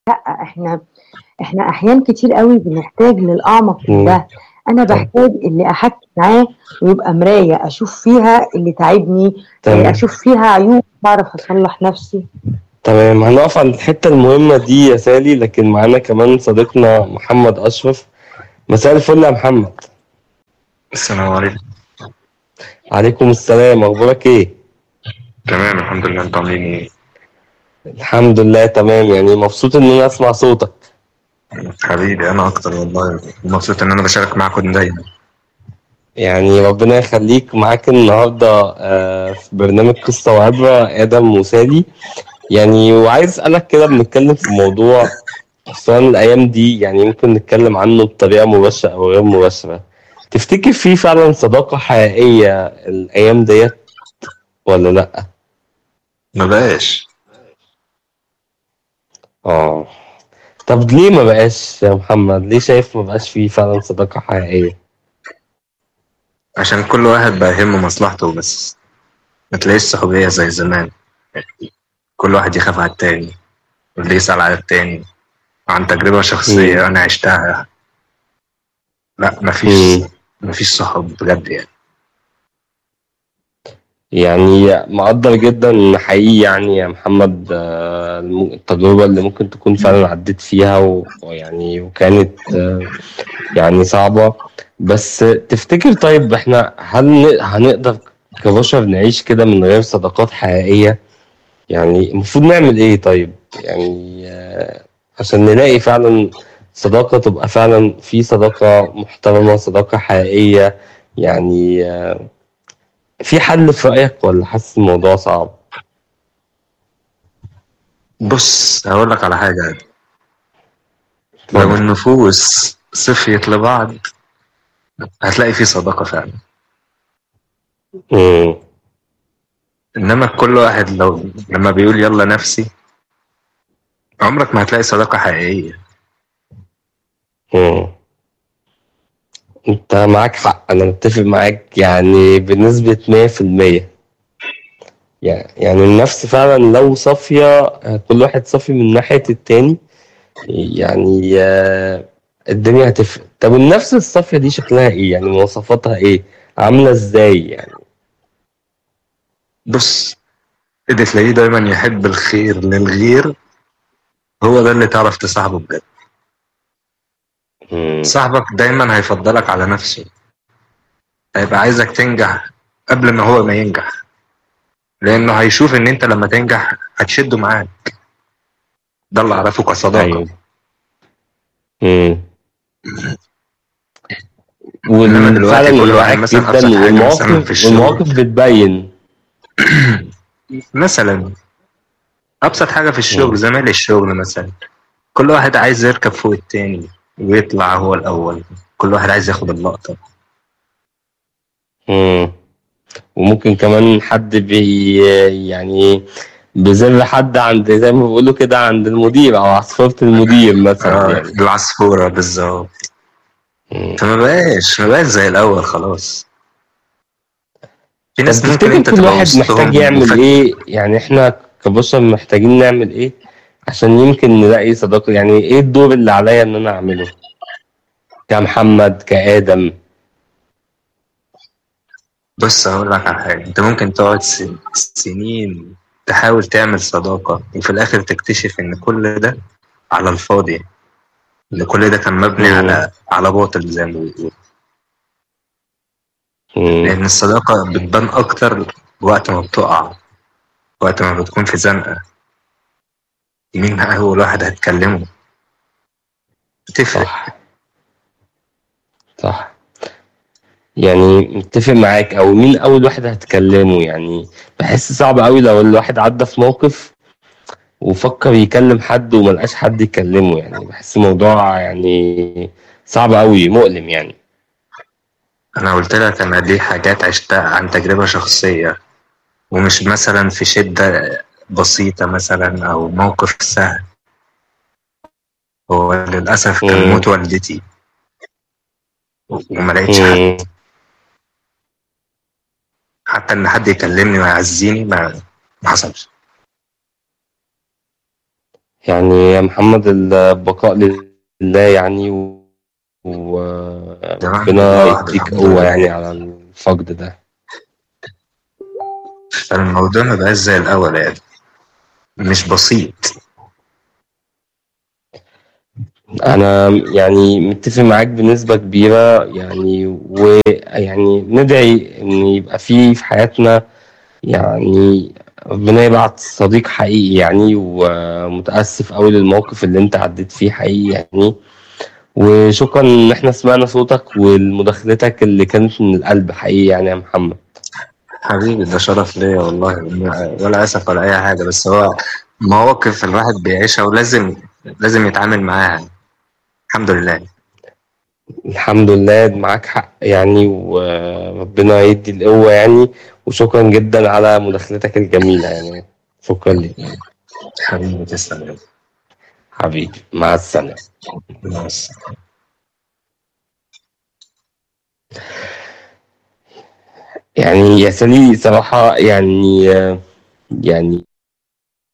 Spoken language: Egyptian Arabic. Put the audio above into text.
لا احنا احنا احيان كتير قوي بنحتاج للاعمق من مم. ده انا بحتاج اللي احكي معاه ويبقى مرايه اشوف فيها اللي تعبني تمام اشوف فيها عيوب بعرف اصلح نفسي تمام هنقف عند الحتة المهمة دي يا سالي لكن معانا كمان صديقنا محمد أشرف مساء الفل يا محمد السلام عليكم عليكم السلام أخبارك إيه؟ تمام الحمد لله انتوا عاملين ايه الحمد لله تمام يعني مبسوط إن أنا أسمع صوتك حبيبي انا اكتر والله مبسوط ان انا بشارك معاكم دايما يعني ربنا يخليك معاك النهاردة آه، في برنامج قصة وعبرة آدم وسالي يعني وعايز أسألك كده بنتكلم في موضوع خصوصا الأيام دي يعني ممكن نتكلم عنه بطريقة مباشرة أو غير مباشرة تفتكر في فعلا صداقة حقيقية الأيام ديت ولا لأ؟ ما بقاش اه طب ليه ما بقاش يا محمد ليه شايف ما بقاش فيه فعلا صداقة حقيقية عشان كل واحد بقى يهمه مصلحته بس ما تلاقيش صحوبية زي زمان كل واحد يخاف على التاني واللي يسأل على التاني عن تجربة شخصية أنا عشتها لا مفيش مم. مفيش صحاب بجد يعني يعني مقدر جدا ان حقيقي يعني يا محمد آه، الم- التجربة اللي ممكن تكون فعلا عديت فيها و- ويعني وكانت آه، يعني صعبة بس تفتكر طيب احنا هل ن- هنقدر كبشر نعيش كده من غير صداقات حقيقية يعني المفروض نعمل ايه طيب يعني آه، عشان نلاقي فعلا صداقة تبقى فعلا في صداقة محترمة صداقة حقيقية يعني آه، في حل في رأيك ولا حاسس الموضوع صعب؟ بص هقول لك على حاجة لو النفوس صفيت لبعض هتلاقي في صداقة فعلا امم انما كل واحد لو لما بيقول يلا نفسي عمرك ما هتلاقي صداقة حقيقية امم انت معاك حق انا متفق معاك يعني بنسبة 100% يعني يعني النفس فعلا لو صافية آه، كل واحد صافي من ناحية التاني يعني آه، الدنيا هتفرق طب النفس الصافية دي شكلها ايه يعني مواصفاتها ايه عاملة ازاي يعني بص اللي تلاقيه دايما يحب الخير للغير هو ده اللي تعرف تصاحبه بجد مم. صاحبك دايما هيفضلك على نفسه هيبقى عايزك تنجح قبل ما هو ما ينجح لانه هيشوف ان انت لما تنجح هتشده معاك ده اللي اعرفه كصداقة ايوه امم إنما دلوقتي وفعلا كل واحد معاك مثلا جدا أبسط حاجة مثلا في والمواقف الشغل. والمواقف بتبين مثلا ابسط حاجه في مم. الشغل زمايل الشغل مثلا كل واحد عايز يركب فوق التاني ويطلع هو الاول كل واحد عايز ياخد اللقطه مم. وممكن كمان حد بي يعني بيزر حد عند زي ما بيقولوا كده عند المدير او عصفورة المدير مثلا آه يعني العصفوره بالظبط مم. فما بقاش ما بقاش زي الاول خلاص في طب ناس ممكن تفتكر انت كل تبقى واحد وسطهم محتاج يعمل وفاكر- ايه يعني احنا كبشر محتاجين نعمل ايه عشان يمكن نلاقي صداقة يعني ايه الدور اللي عليا ان انا اعمله كمحمد كآدم بص هقول لك على حاجه انت ممكن تقعد سن- سنين تحاول تعمل صداقه وفي الاخر تكتشف ان كل ده على الفاضي ان كل ده كان مبني مم. على على باطل زي ما بيقولوا مم. لأن الصداقة بتبان أكتر وقت ما بتقع وقت ما بتكون في زنقة مين أول واحد هتكلمه بتفرق صح صح يعني متفق معاك او مين اول واحد هتكلمه يعني بحس صعب قوي لو الواحد عدى في موقف وفكر يكلم حد وملقاش حد يكلمه يعني بحس الموضوع يعني صعب قوي مؤلم يعني أنا قلت لك أنا دي حاجات عشتها عن تجربة شخصية ومش مثلا في شدة بسيطة مثلا أو موقف سهل هو للأسف كان مم. موت والدتي وما لقيتش حد مم. حتى إن حد يكلمني ويعزيني ما ما حصلش يعني يا محمد البقاء لله يعني و- وربنا واحد يديك الحمد قوة لله. يعني على الفقد ده الموضوع ما بقاش زي الأول يعني مش بسيط أنا يعني متفق معاك بنسبة كبيرة يعني ويعني ندعي إن يبقى في في حياتنا يعني ربنا يبعت صديق حقيقي يعني ومتأسف أوي للموقف اللي أنت عديت فيه حقيقي يعني وشكرا إن إحنا سمعنا صوتك ومداخلتك اللي كانت من القلب حقيقي يعني يا محمد حبيبي ده شرف ليا والله ولا أسف ولا أي حاجة بس هو مواقف الواحد بيعيشها ولازم لازم يتعامل معاها الحمد لله الحمد لله معاك حق يعني وربنا يدي القوة يعني وشكرا جدا على مداخلتك الجميلة يعني شكرا لك حبيبي تسلم حبيبي مع السلامة مع السلامة. يعني يا سالي صراحة يعني يعني